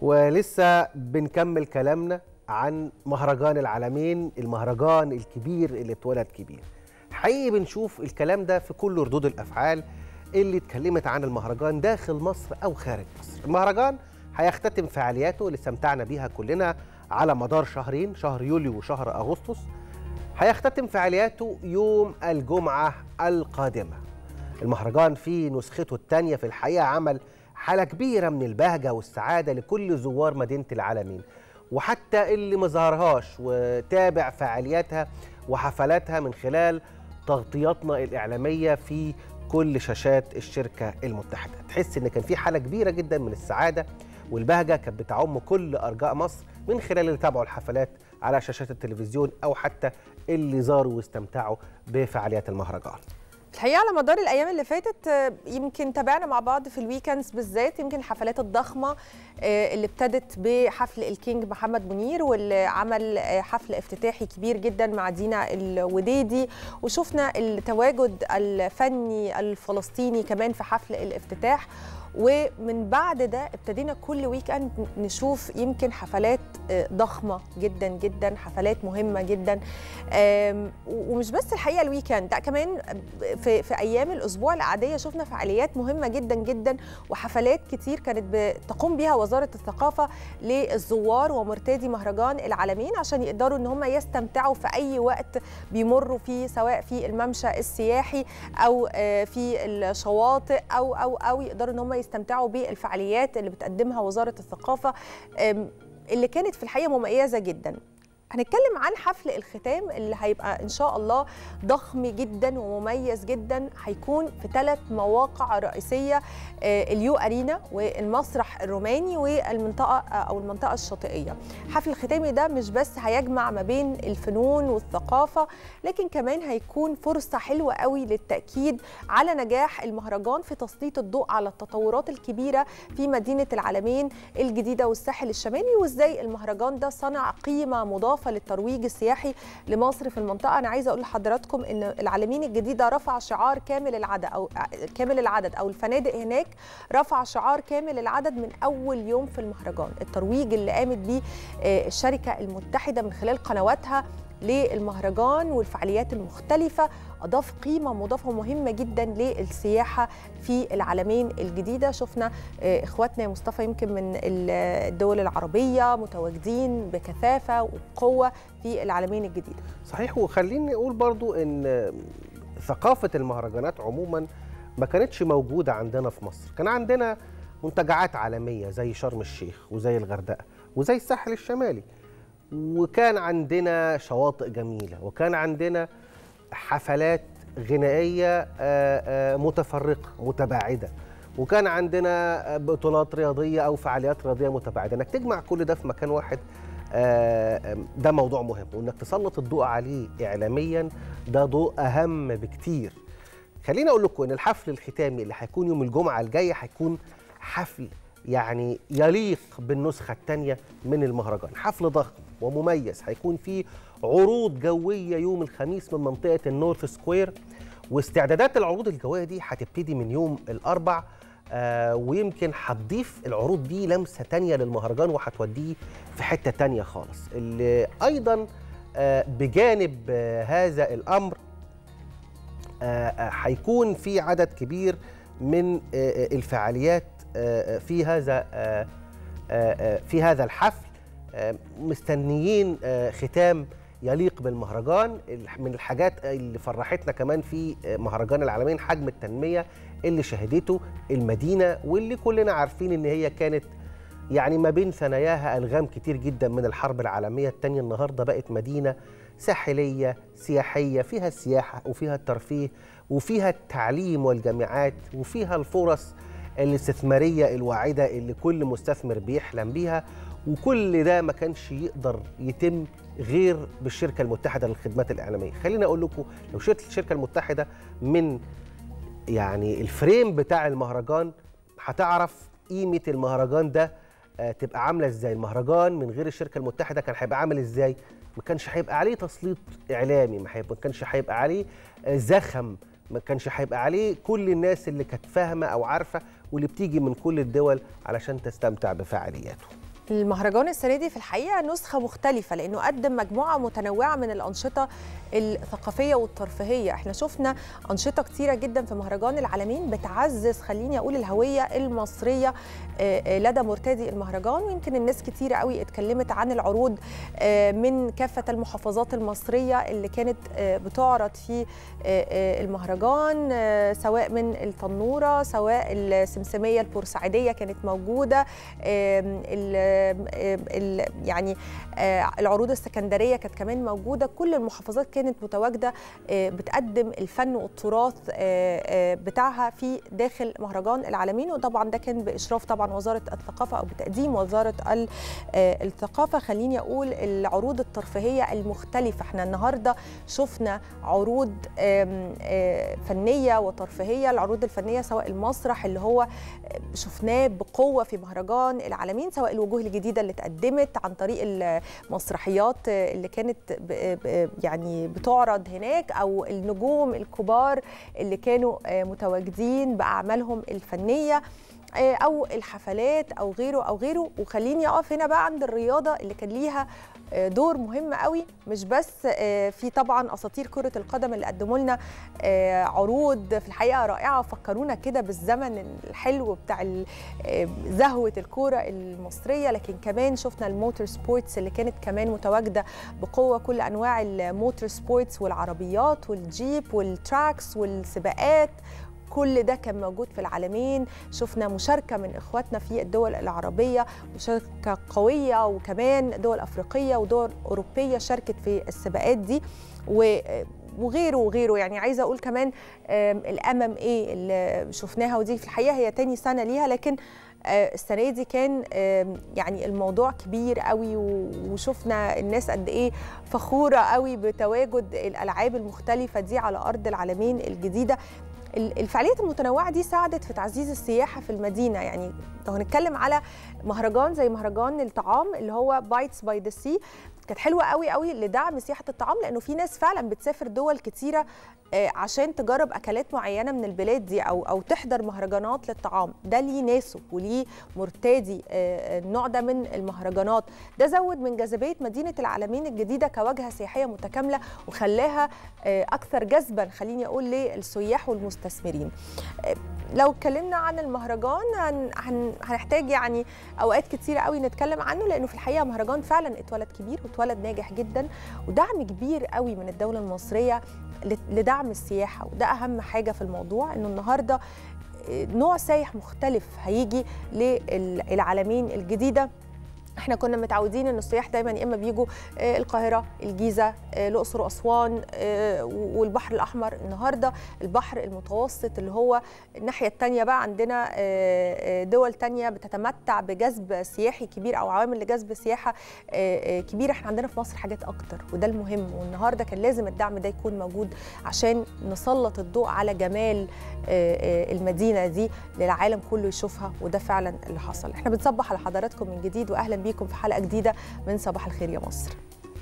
ولسه بنكمل كلامنا عن مهرجان العالمين المهرجان الكبير اللي اتولد كبير حقيقي بنشوف الكلام ده في كل ردود الافعال اللي اتكلمت عن المهرجان داخل مصر او خارج مصر المهرجان هيختتم فعالياته اللي استمتعنا بيها كلنا على مدار شهرين شهر يوليو وشهر اغسطس هيختتم فعالياته يوم الجمعه القادمه المهرجان في نسخته الثانيه في الحقيقه عمل حاله كبيره من البهجه والسعاده لكل زوار مدينه العالمين وحتى اللي ما ظهرهاش وتابع فعالياتها وحفلاتها من خلال تغطياتنا الاعلاميه في كل شاشات الشركه المتحده تحس ان كان في حاله كبيره جدا من السعاده والبهجه كانت بتعم كل ارجاء مصر من خلال اللي تابعوا الحفلات على شاشات التلفزيون او حتى اللي زاروا واستمتعوا بفعاليات المهرجان الحقيقه على مدار الايام اللي فاتت آه، يمكن تابعنا مع بعض في الويكندز بالذات يمكن الحفلات الضخمه آه، اللي ابتدت بحفل الكينج محمد منير واللي عمل آه، حفل افتتاحي كبير جدا مع دينا الوديدي وشفنا التواجد الفني الفلسطيني كمان في حفل الافتتاح ومن بعد ده ابتدينا كل ويك اند نشوف يمكن حفلات آه، ضخمه جدا جدا حفلات مهمه جدا آم، ومش بس الحقيقه الويكند لا كمان في, في ايام الاسبوع العاديه شفنا فعاليات مهمه جدا جدا وحفلات كتير كانت بتقوم بها وزاره الثقافه للزوار ومرتدي مهرجان العالمين عشان يقدروا ان هم يستمتعوا في اي وقت بيمروا فيه سواء في الممشى السياحي او آه، في الشواطئ او او او يقدروا ان هم يستمتعوا بالفعاليات اللي بتقدمها وزاره الثقافه آم، اللي كانت في الحقيقه مميزه جدا هنتكلم عن حفل الختام اللي هيبقى ان شاء الله ضخم جدا ومميز جدا هيكون في ثلاث مواقع رئيسيه آه، اليو ارينا والمسرح الروماني والمنطقه آه، او المنطقه الشاطئيه حفل الختامي ده مش بس هيجمع ما بين الفنون والثقافه لكن كمان هيكون فرصه حلوه قوي للتاكيد على نجاح المهرجان في تسليط الضوء على التطورات الكبيره في مدينه العالمين الجديده والساحل الشمالي وازاي المهرجان ده صنع قيمه مضافه للترويج السياحي لمصر في المنطقه انا عايزه اقول لحضراتكم ان العالمين الجديده رفع شعار كامل العدد او كامل العدد او الفنادق هناك رفع شعار كامل العدد من اول يوم في المهرجان الترويج اللي قامت بيه آه، الشركه المتحده من خلال قنواتها للمهرجان والفعاليات المختلفة أضاف قيمة مضافة مهمة جدا للسياحة في العالمين الجديدة شفنا آه، إخواتنا يا مصطفى يمكن من ال- الدول العربية متواجدين بكثافة وبقوة في العالمين الجديدة صحيح وخليني اقول برضو ان ثقافه المهرجانات عموما ما كانتش موجوده عندنا في مصر كان عندنا منتجعات عالميه زي شرم الشيخ وزي الغردقه وزي الساحل الشمالي وكان عندنا شواطئ جميله وكان عندنا حفلات غنائيه آه، آه، متفرقه متباعده وكان عندنا بطولات رياضيه او فعاليات رياضيه متباعده انك تجمع كل ده في مكان واحد آه، ده موضوع مهم وانك تسلط الضوء عليه اعلاميا ده ضوء اهم بكتير خليني اقول لكم ان الحفل الختامي اللي هيكون يوم الجمعه الجايه هيكون حفل يعني يليق بالنسخه الثانيه من المهرجان حفل ضخم ومميز هيكون فيه عروض جويه يوم الخميس من منطقه النورث سكوير واستعدادات العروض الجويه دي هتبتدي من يوم الاربع آه ويمكن هتضيف العروض دي لمسه تانية للمهرجان وهتوديه في حته تانية خالص اللي ايضا آه بجانب آه هذا الامر آه، آه، هيكون في عدد كبير من آه، آه، الفعاليات آه، آه، في هذا آه، آه، آه، في هذا الحفل آه، مستنيين آه، ختام يليق بالمهرجان الح- من الحاجات اللي فرحتنا كمان في آه، مهرجان العالمين حجم التنمية اللي شهدته المدينة واللي كلنا عارفين ان هي كانت يعني ما بين ثناياها ألغام كتير جدا من الحرب العالمية التانية النهاردة بقت مدينة ساحلية سياحية فيها السياحة وفيها الترفيه وفيها التعليم والجامعات وفيها الفرص الاستثمارية الواعدة اللي كل مستثمر بيحلم بيها وكل ده ما كانش يقدر يتم غير بالشركة المتحدة للخدمات الإعلامية خليني أقول لكم لو شلت الشركة المتحدة من يعني الفريم بتاع المهرجان هتعرف قيمة المهرجان ده آه، تبقى عاملة ازاي المهرجان من غير الشركة المتحدة كان هيبقى عامل ازاي ما كانش هيبقى عليه تسليط إعلامي ما هيبقى- ما كانش هيبقى عليه آه، زخم ما كانش هيبقى عليه كل الناس اللي كانت فاهمة أو عارفة واللي بتيجي من كل الدول علشان تستمتع بفعالياته المهرجان السنه دي في الحقيقه نسخه مختلفه لانه قدم مجموعه متنوعه من الانشطه الثقافيه والترفيهيه احنا شفنا انشطه كتيره جدا في مهرجان العالمين بتعزز خليني اقول الهويه المصريه لدى مرتدي المهرجان ويمكن الناس كتيره قوي اتكلمت عن العروض من كافه المحافظات المصريه اللي كانت بتعرض في المهرجان سواء من التنوره سواء السمسميه البورسعيديه كانت موجوده يعني العروض السكندريه كانت كمان موجوده كل المحافظات كانت متواجده بتقدم الفن والتراث بتاعها في داخل مهرجان العالمين وطبعا ده كان باشراف طبعا وزاره الثقافه او بتقديم وزاره الثقافه خليني اقول العروض الترفيهيه المختلفه احنا النهارده شفنا عروض فنيه وترفيهيه العروض الفنيه سواء المسرح اللي هو شفناه بقوه في مهرجان العالمين سواء الوجوه الجديده اللي اتقدمت عن طريق المسرحيات اللي كانت يعني بتعرض هناك او النجوم الكبار اللي كانوا متواجدين باعمالهم الفنيه او الحفلات او غيره او غيره وخليني اقف هنا بقى عند الرياضه اللي كان ليها دور مهم قوي مش بس في طبعا اساطير كره القدم اللي قدموا لنا عروض في الحقيقه رائعه فكرونا كده بالزمن الحلو بتاع زهوه الكوره المصريه لكن كمان شفنا الموتور سبورتس اللي كانت كمان متواجده بقوه كل انواع الموتور سبورتس والعربيات والجيب والتراكس والسباقات كل ده كان موجود في العالمين شفنا مشاركة من إخواتنا في الدول العربية مشاركة قوية وكمان دول أفريقية ودول أوروبية شاركت في السباقات دي وغيره وغيره يعني عايزة أقول كمان الأمم إيه اللي شفناها ودي في الحقيقة هي تاني سنة ليها لكن السنه دي كان يعني الموضوع كبير قوي وشفنا الناس قد ايه فخوره قوي بتواجد الالعاب المختلفه دي على ارض العالمين الجديده الفعاليات المتنوعه دي ساعدت في تعزيز السياحه في المدينه يعني لو هنتكلم على مهرجان زي مهرجان الطعام اللي هو بايتس باي ذا سي كانت حلوه قوي قوي لدعم سياحه الطعام لانه في ناس فعلا بتسافر دول كتيره عشان تجرب اكلات معينه من البلاد دي او او تحضر مهرجانات للطعام ده ليه ناسه وليه مرتدي النوع ده من المهرجانات ده زود من جاذبيه مدينه العالمين الجديده كواجهه سياحيه متكامله وخلاها اكثر جذبا خليني اقول للسياح والمستثمرين لو اتكلمنا عن المهرجان هن هنحتاج يعني اوقات كتيره قوي نتكلم عنه لانه في الحقيقه مهرجان فعلا اتولد كبير واتولد ناجح جدا ودعم كبير قوي من الدوله المصريه لدعم السياحه وده اهم حاجه في الموضوع انه النهارده نوع سايح مختلف هيجي للعالمين الجديده احنا كنا متعودين ان السياح دايما يا اما بيجوا القاهره الجيزه الاقصر واسوان والبحر الاحمر النهارده البحر المتوسط اللي هو الناحيه الثانيه بقى عندنا دول ثانيه بتتمتع بجذب سياحي كبير او عوامل لجذب سياحه كبيره احنا عندنا في مصر حاجات اكتر وده المهم والنهارده كان لازم الدعم ده يكون موجود عشان نسلط الضوء على جمال المدينه دي للعالم كله يشوفها وده فعلا اللي حصل احنا بنصبح على حضراتكم من جديد واهلا بيكم في حلقه جديده من صباح الخير يا مصر